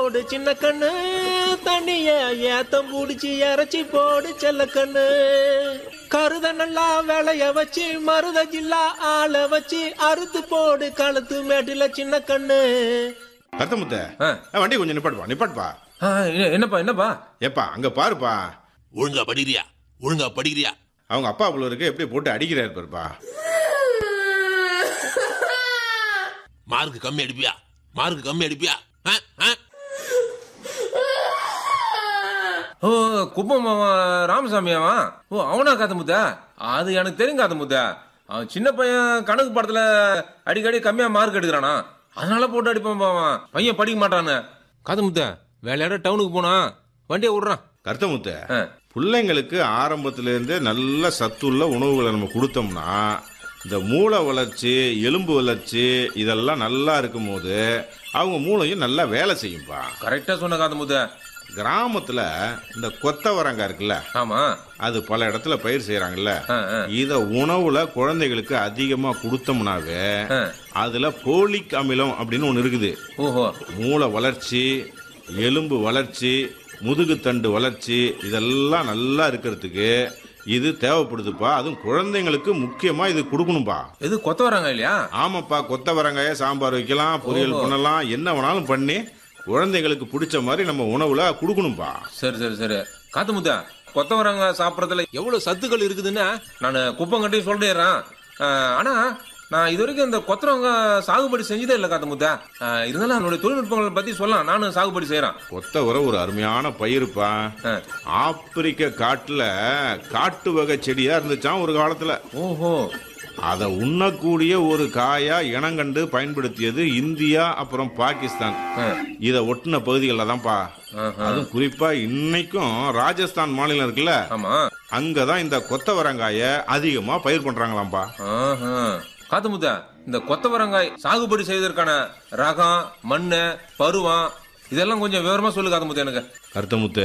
போடு சின்ன கண்ணு தண்ணிய ஏத்தம் புடிச்சு இறச்சி போடு செல்ல கண்ணு கருத நல்லா விளைய வச்சு மருத ஜில்லா ஆள வச்சு அறுத்து போடு கழுத்து மேட்டில சின்ன கண்ணு கத்தமுத்த ஆ. வண்டி கொஞ்சம் நிப்பாட்டுப்பா நிப்பாட்டுப்பா ஆ, என்ன- என்னப்பா என்னப்பா ஏப்பா அங்க பாருப்பா ஒழுங்கா படிக்கிறியா ஒழுங்கா படிக்கிறியா அவங்க அப்பா அவ்வளோ இருக்கு எப்படி போட்டு அடிக்கிறாரு பாருப்பா மார்க் கம்மி அடிப்பியா மார்க் கம்மி அடிப்பியா ஆ? ஆ? ஓ குப்பம் அவன் ராமசாமி அவன் ஓ அவனா காத்த முத்த அது எனக்கு தெரியும் காத்த முத்த அவன் சின்ன பையன் கணக்கு படத்துல அடிக்கடி கம்மியா மார்க் எடுக்கிறானா அதனால போட்டு அடிப்பான் அவன் பையன் படிக்க மாட்டான்னு காத்த முத்த வேலையாட டவுனுக்கு போனா வண்டியை விடுறான் கருத்தமுத்த ஆ. பிள்ளைங்களுக்கு ஆரம்பத்துல இருந்தே நல்ல சத்துள்ள உணவுகளை நம்ம கொடுத்தோம்னா இந்த மூளை வளர்ச்சி எலும்பு வளர்ச்சி இதெல்லாம் நல்லா இருக்கும்போது அவங்க மூளையும் நல்லா வேலை செய்யும்பா கரெக்டா சொன்ன காத்த முத்த கிராமத்துல இந்த கொத்தவரங்காய் இருக்குல்ல ஆமா அது பல இடத்துல பயிர் செய்யறாங்கல்ல ஆ, ஆ. இத உணவுல குழந்தைகளுக்கு அதிகமா கொடுத்தோம்னாவே ஆ. அதுல போலிக் அமிலம் அப்படின்னு ஒண்ணு இருக்குது ஓஹோ மூளை வளர்ச்சி எலும்பு வளர்ச்சி முதுகுத்தண்டு வளர்ச்சி இதெல்லாம் நல்லா இருக்கிறதுக்கு இது தேவைப்படுதுப்பா அதுவும் குழந்தைங்களுக்கு முக்கியமா இது கொடுக்கணும்பா எது கொத்த வராங்க இல்லையா ஆமாப்பா கொத்தவரங்காய சாம்பார் வைக்கலாம் பொரியல் பண்ணலாம் என்ன வேணாலும் பண்ணி குழந்தைங்களுக்கு பிடிச்ச மாதிரி நம்ம உணவுல கொடுக்கணும்பா சரி சரி சரி காத்து முத்த கொத்தவரங்க சாப்பிடறதுல எவ்வளவு சத்துக்கள் இருக்குதுன்னு நான் குப்பம் கட்டி சொல்லிடுறேன் ஆஹ், ஆனா நான் இது வரைக்கும் இந்த கொத்தவரங்க சாகுபடி செஞ்சதே இல்லை காத்து முத்த ஆஹ், இருந்தாலும் என்னுடைய தொழில்நுட்பங்களை பத்தி சொல்லலாம் நானும் சாகுபடி செய்யறேன் கொத்தவரை ஒரு அருமையான பயிருப்பா ஆப்பிரிக்க காட்டுல காட்டு வகை செடியா இருந்துச்சாம் ஒரு காலத்துல ஓஹோ அதை உண்ணக்கூடிய ஒரு காயா இனங்கண்டு பயன்படுத்தியது இந்தியா அப்புறம் பாகிஸ்தான் இதை ஒட்டின பகுதிகளில் தான்ப்பா ஆஹா. அதுவும் குறிப்பா இன்னைக்கும் ராஜஸ்தான் மாநிலம் இருக்குல்ல ஆமா அங்கதான் இந்த கொத்தவரங்காய அதிகமா பயிர் பண்றாங்களாம்ப்பா ஆஹா. காத்து முத்த இந்த கொத்தவரங்காய் சாகுபடி செய்வதற்கான ரகம் மண்ணு பருவம் இதெல்லாம் கொஞ்சம் விவரமா சொல்லு காத்து முத்த எனக்கு கருத்தமுத்து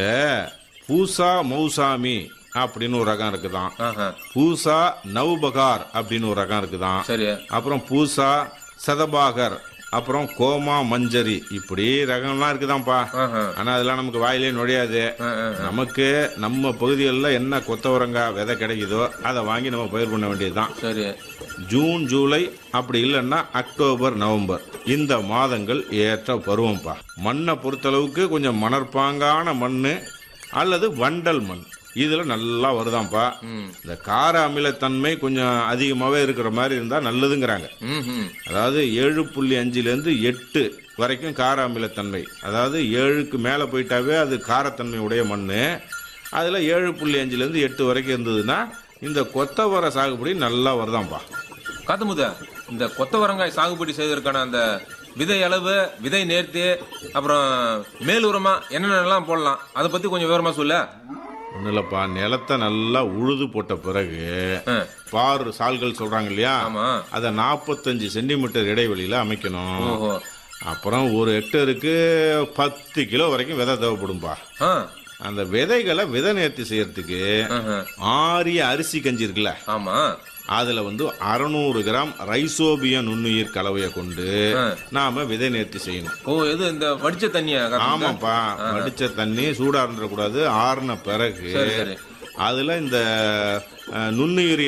பூசா மௌசாமி அப்படின்னு ஒரு ரகம் இருக்குதான் ஆஹா. பூசா நவ்பகார் அப்படின்னு ஒரு ரகம் இருக்குதான் சரி அப்புறம் பூசா சதபாகர் அப்புறம் கோமா மஞ்சரி இப்படி ரகம்லாம் இருக்குதான்ப்பா ஆஹா. ஆனா அதெல்லாம் நமக்கு வாயிலே நுழையாது நமக்கு நம்ம பகுதிகளில் என்ன கொத்தவரங்காய் விதை கிடைக்குதோ அதை வாங்கி நம்ம பயிர் பண்ண வேண்டியதுதான் சரி ஜூன் ஜூலை அப்படி இல்லைன்னா அக்டோபர் நவம்பர் இந்த மாதங்கள் ஏற்ற பருவம்ப்பா மண்ணை பொறுத்தளவுக்கு கொஞ்சம் மணற்பாங்கான மண் அல்லது வண்டல் மண் இதுல நல்லா வருதாம்ப்பா இந்த கார அமிலத்தன்மை கொஞ்சம் அதிகமாகவே இருக்கிற மாதிரி இருந்தா நல்லதுங்கிறாங்க ம் ம் அதாவது ஏழு புள்ளி அஞ்சுலேருந்து எட்டு வரைக்கும் கார அமிலத்தன்மை அதாவது ஏழுக்கு மேலே போயிட்டாவே அது காரத்தன்மை உடைய மண் அதில் ஏழு புள்ளி அஞ்சுலேருந்து எட்டு வரைக்கும் இருந்ததுன்னா இந்த கொத்தவரை சாகுபடி நல்லா வருதாம்ப்பா காத்தமுத இந்த கொத்தவரங்காய் சாகுபடி செய்வதற்கான அந்த விதை அளவு விதை நேர்த்தி அப்புறம் மேல் உரமா என்னென்னலாம் போடலாம் அதை பத்தி கொஞ்சம் விவரமா சொல்ல ஒன்றும் இல்லைப்பா நிலத்தை நல்லா உழுது போட்ட பிறகு பார் சால்கள் சொல்கிறாங்க இல்லையா ஆமா அதை நாற்பத்தஞ்சு சென்டிமீட்டர் இடைவெளியில் அமைக்கணும் ஓஹோ அப்புறம் ஒரு ஹெக்டருக்கு பத்து கிலோ வரைக்கும் விதை தேவைப்படும்பா ஆ அந்த விதைகளை விதை நேர்த்தி செய்யறதுக்கு ஆஹா. ஆரிய அரிசி கஞ்சி இருக்குல்ல ஆமா அதுல வந்து அறுநூறு கிராம் ரைசோபிய நுண்ணுயிர் கலவையை கொண்டு ஆ. நாம விதை நேர்த்தி செய்யணும் ஓ எது இந்த வடிச்ச தண்ணியா காத்தமுத்த? ஆமாப்பா வடிச்ச தண்ணி சூடா இருந்துடக்கூடாது ஆறுன பிறகு சரி சரி அதுல இந்த அஹ், நுண்ணுயிரி